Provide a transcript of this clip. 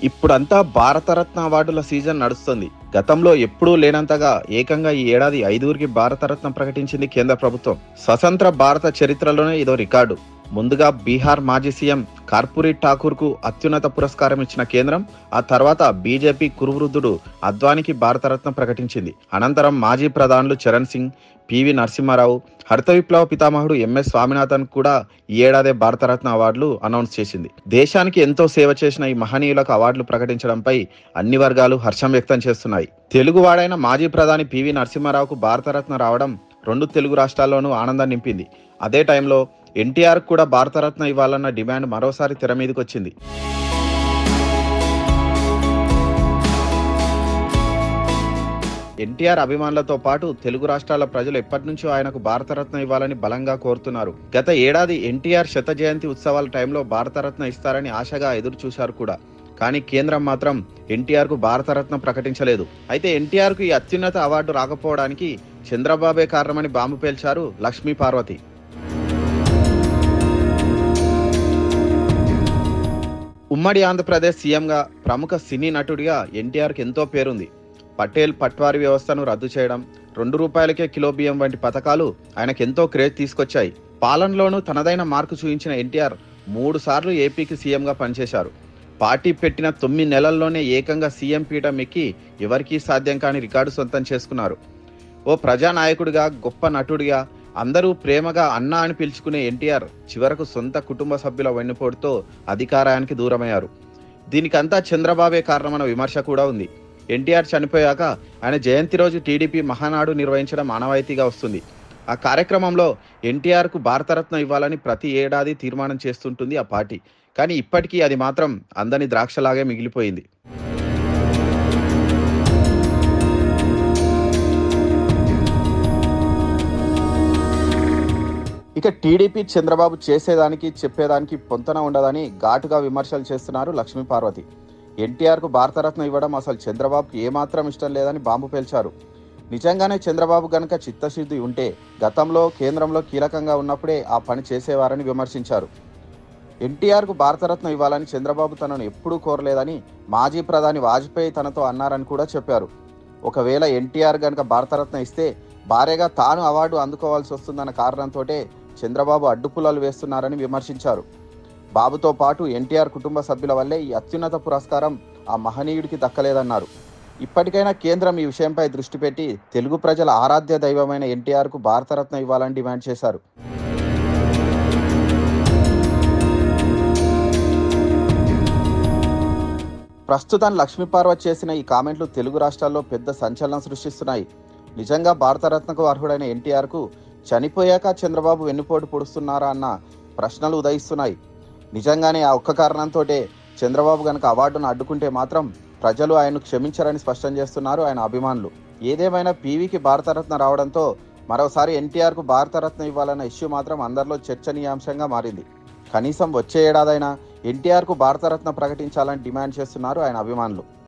ఇప్పుడంతా భారతరత్న అవార్డుల సీజన్ నడుస్తుంది గతంలో ఎప్పుడూ లేనంతగా ఏకంగా ఈ ఏడాది ఐదుగురికి భారతరత్న ప్రకటించింది కేంద్ర ప్రభుత్వం స్వతంత్ర భారత చరిత్రలోనే ఇదో రికార్డు ముందుగా బీహార్ మాజీ సీఎం కార్పూరి ఠాకూర్ కు అత్యున్నత పురస్కారం ఇచ్చిన కేంద్రం ఆ తర్వాత బీజేపీ కురువృద్ధుడు అద్వానికి భారతరత్న ప్రకటించింది అనంతరం మాజీ ప్రధానులు చరణ్ సింగ్ పివి నరసింహారావు హరిత విప్లవ పితామహుడు ఎంఎస్ స్వామినాథన్ కూడా ఈ ఏడాదే భారతరత్న అవార్డులు అనౌన్స్ చేసింది దేశానికి ఎంతో సేవ చేసిన ఈ మహనీయులకు అవార్డులు ప్రకటించడంపై అన్ని వర్గాలు హర్షం వ్యక్తం చేస్తున్నాయి తెలుగువాడైన మాజీ ప్రధాని పివి నరసింహారావుకు భారతరత్న రావడం రెండు తెలుగు రాష్ట్రాల్లోనూ ఆనందం నింపింది అదే టైంలో ఎన్టీఆర్ కూడా భారతరత్న ఇవ్వాలన్న డిమాండ్ మరోసారి తెర మీదకి వచ్చింది ఎన్టీఆర్ అభిమానులతో పాటు తెలుగు రాష్ట్రాల ప్రజలు ఎప్పటి నుంచో ఆయనకు భారతరత్న ఇవ్వాలని బలంగా కోరుతున్నారు గత ఏడాది ఎన్టీఆర్ శత జయంతి ఉత్సవాల టైంలో భారతరత్న ఇస్తారని ఆశగా ఎదురు చూశారు కూడా కానీ కేంద్రం మాత్రం ఎన్టీఆర్ కు భారతరత్న ప్రకటించలేదు అయితే ఎన్టీఆర్ కు ఈ అత్యున్నత అవార్డు రాకపోవడానికి చంద్రబాబే కారణమని బాంబు పేల్చారు లక్ష్మీ పార్వతి ఉమ్మడి ఆంధ్రప్రదేశ్ సీఎంగా ప్రముఖ సినీ నటుడిగా ఎన్టీఆర్కి ఎంతో పేరుంది పటేల్ పట్వారీ వ్యవస్థను రద్దు చేయడం రెండు రూపాయలకే కిలో బియ్యం వంటి పథకాలు ఆయనకు ఎంతో క్రేజ్ తీసుకొచ్చాయి పాలనలోనూ తనదైన మార్కు చూపించిన ఎన్టీఆర్ మూడు సార్లు ఏపీకి సీఎంగా పనిచేశారు పార్టీ పెట్టిన తొమ్మిది నెలల్లోనే ఏకంగా సీఎం పీఠం ఎక్కి ఎవరికీ సాధ్యం కాని రికార్డు సొంతం చేసుకున్నారు ఓ ప్రజానాయకుడిగా గొప్ప నటుడిగా అందరూ ప్రేమగా అన్న అని పిలుచుకునే ఎన్టీఆర్ చివరకు సొంత కుటుంబ సభ్యుల వెన్నుపోటుతో అధికారానికి దూరమయ్యారు దీనికంతా చంద్రబాబే కారణమన్న విమర్శ కూడా ఉంది ఎన్టీఆర్ చనిపోయాక ఆయన జయంతి రోజు టీడీపీ మహానాడు నిర్వహించడం ఆనవాయితీగా వస్తుంది ఆ కార్యక్రమంలో ఎన్టీఆర్కు భారతరత్న ఇవ్వాలని ప్రతి ఏడాది తీర్మానం చేస్తుంటుంది ఆ పార్టీ కానీ ఇప్పటికీ అది మాత్రం అందని ద్రాక్షలాగే మిగిలిపోయింది ఇక టీడీపీ చంద్రబాబు చేసేదానికి చెప్పేదానికి పొంతన ఉండదని ఘాటుగా విమర్శలు చేస్తున్నారు లక్ష్మీ పార్వతి ఎన్టీఆర్కు భారతరత్న ఇవ్వడం అసలు చంద్రబాబుకి ఏమాత్రం ఇష్టం లేదని బాంబు పేల్చారు నిజంగానే చంద్రబాబు గనక చిత్తశుద్ధి ఉంటే గతంలో కేంద్రంలో కీలకంగా ఉన్నప్పుడే ఆ పని చేసేవారని విమర్శించారు ఎన్టీఆర్కు భారతరత్న ఇవ్వాలని చంద్రబాబు తనను ఎప్పుడూ కోరలేదని మాజీ ప్రధాని వాజ్పేయి తనతో అన్నారని కూడా చెప్పారు ఒకవేళ ఎన్టీఆర్ గనక భారతరత్న ఇస్తే భార్యగా తాను అవార్డు అందుకోవాల్సి వస్తుందన్న కారణంతోటే చంద్రబాబు అడ్డుపుల్లలు వేస్తున్నారని విమర్శించారు బాబుతో పాటు ఎన్టీఆర్ కుటుంబ సభ్యుల వల్లే ఈ అత్యున్నత పురస్కారం ఆ మహనీయుడికి దక్కలేదన్నారు ఇప్పటికైనా కేంద్రం ఈ విషయంపై దృష్టి పెట్టి తెలుగు ప్రజల ఆరాధ్య దైవమైన ఎన్టీఆర్కు భారతరత్న ఇవ్వాలని డిమాండ్ చేశారు ప్రస్తుతం లక్ష్మీపార్వతి చేసిన ఈ కామెంట్లు తెలుగు రాష్ట్రాల్లో పెద్ద సంచలనం సృష్టిస్తున్నాయి నిజంగా భారతరత్నకు అర్హుడైన ఎన్టీఆర్కు చనిపోయాక చంద్రబాబు వెన్నుపోటు పొడుస్తున్నారా అన్న ప్రశ్నలు ఉదయిస్తున్నాయి నిజంగానే ఆ ఒక్క కారణంతోటే చంద్రబాబు గనక అవార్డును అడ్డుకుంటే మాత్రం ప్రజలు ఆయన్ను క్షమించరని స్పష్టం చేస్తున్నారు ఆయన అభిమానులు ఏదేమైనా పీవీకి భారతరత్న రావడంతో మరోసారి ఎన్టీఆర్కు భారతరత్న ఇవ్వాలన్న ఇష్యూ మాత్రం అందరిలో చర్చనీయాంశంగా మారింది కనీసం వచ్చే ఏడాదైనా ఎన్టీఆర్కు భారతరత్న ప్రకటించాలని డిమాండ్ చేస్తున్నారు ఆయన అభిమానులు